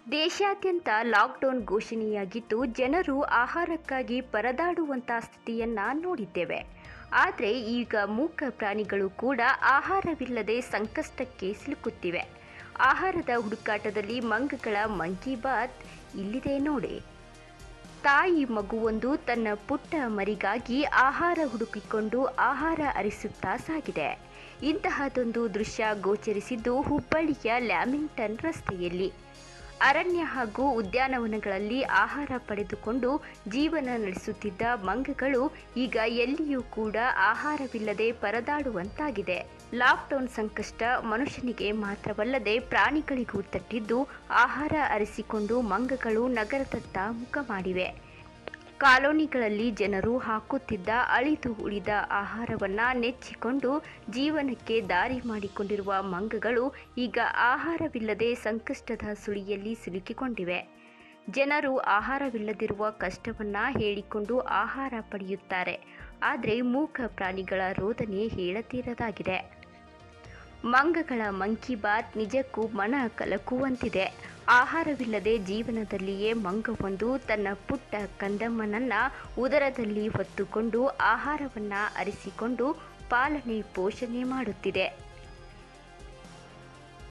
ದೇಶಾದ್ಯಂತ ಲಾಕ್ಡೌನ್ ಘೋಷಣೆಯಾಗಿದ್ದು ಜನರು ಆಹಾರಕ್ಕಾಗಿ ಪರದಾಡುವಂಥ ಸ್ಥಿತಿಯನ್ನ ನೋಡಿದ್ದೇವೆ ಆದರೆ ಈಗ ಮೂಕ ಪ್ರಾಣಿಗಳು ಕೂಡ ಆಹಾರವಿಲ್ಲದೆ ಸಂಕಷ್ಟಕ್ಕೆ ಸಿಲುಕುತ್ತಿವೆ ಆಹಾರದ ಹುಡುಕಾಟದಲ್ಲಿ ಮಂಗಗಳ ಮಂಕಿ ಬಾತ್ ಇಲ್ಲಿದೆ ನೋಡಿ ತಾಯಿ ಮಗುವೊಂದು ತನ್ನ ಪುಟ್ಟ ಮರಿಗಾಗಿ ಆಹಾರ ಹುಡುಕಿಕೊಂಡು ಆಹಾರ ಅರಿಸುತ್ತಾ ಸಾಗಿದೆ ಇಂತಹದೊಂದು ದೃಶ್ಯ ಗೋಚರಿಸಿದ್ದು ಹುಬ್ಬಳ್ಳಿಯ ಲ್ಯಾಮಿಂಗ್ಟನ್ ರಸ್ತೆಯಲ್ಲಿ ಅರಣ್ಯ ಹಾಗೂ ಉದ್ಯಾನವನಗಳಲ್ಲಿ ಆಹಾರ ಪಡೆದುಕೊಂಡು ಜೀವನ ನಡೆಸುತ್ತಿದ್ದ ಮಂಗಗಳು ಈಗ ಎಲ್ಲಿಯೂ ಕೂಡ ಆಹಾರವಿಲ್ಲದೆ ಪರದಾಡುವಂತಾಗಿದೆ ಲಾಕ್ಡೌನ್ ಸಂಕಷ್ಟ ಮನುಷ್ಯನಿಗೆ ಮಾತ್ರವಲ್ಲದೆ ಪ್ರಾಣಿಗಳಿಗೂ ತಟ್ಟಿದ್ದು ಆಹಾರ ಅರಿಸಿಕೊಂಡು ಮಂಗಗಳು ನಗರದತ್ತ ಮುಖ ಮಾಡಿವೆ ಕಾಲೋನಿಗಳಲ್ಲಿ ಜನರು ಹಾಕುತ್ತಿದ್ದ ಅಳಿದು ಉಳಿದ ಆಹಾರವನ್ನ ನೆಚ್ಚಿಕೊಂಡು ಜೀವನಕ್ಕೆ ದಾರಿ ಮಾಡಿಕೊಂಡಿರುವ ಮಂಗಗಳು ಈಗ ಆಹಾರವಿಲ್ಲದೆ ಸಂಕಷ್ಟದ ಸುಳಿಯಲ್ಲಿ ಸಿಲುಕಿಕೊಂಡಿವೆ ಜನರು ಆಹಾರವಿಲ್ಲದಿರುವ ಕಷ್ಟವನ್ನ ಹೇಳಿಕೊಂಡು ಆಹಾರ ಪಡೆಯುತ್ತಾರೆ ಆದರೆ ಮೂಕ ಪ್ರಾಣಿಗಳ ರೋದನೆ ಹೇಳತೀರದಾಗಿದೆ ಮಂಗಗಳ ಮಂಕಿ ಬಾತ್ ನಿಜಕ್ಕೂ ಮನ ಕಲಕುವಂತಿದೆ ಆಹಾರವಿಲ್ಲದೆ ಜೀವನದಲ್ಲಿಯೇ ಮಂಗವೊಂದು ತನ್ನ ಪುಟ್ಟ ಕಂದಮ್ಮನನ್ನ ಉದರದಲ್ಲಿ ಹೊತ್ತುಕೊಂಡು ಆಹಾರವನ್ನ ಅರಿಸಿಕೊಂಡು ಪಾಲನೆ ಪೋಷಣೆ ಮಾಡುತ್ತಿದೆ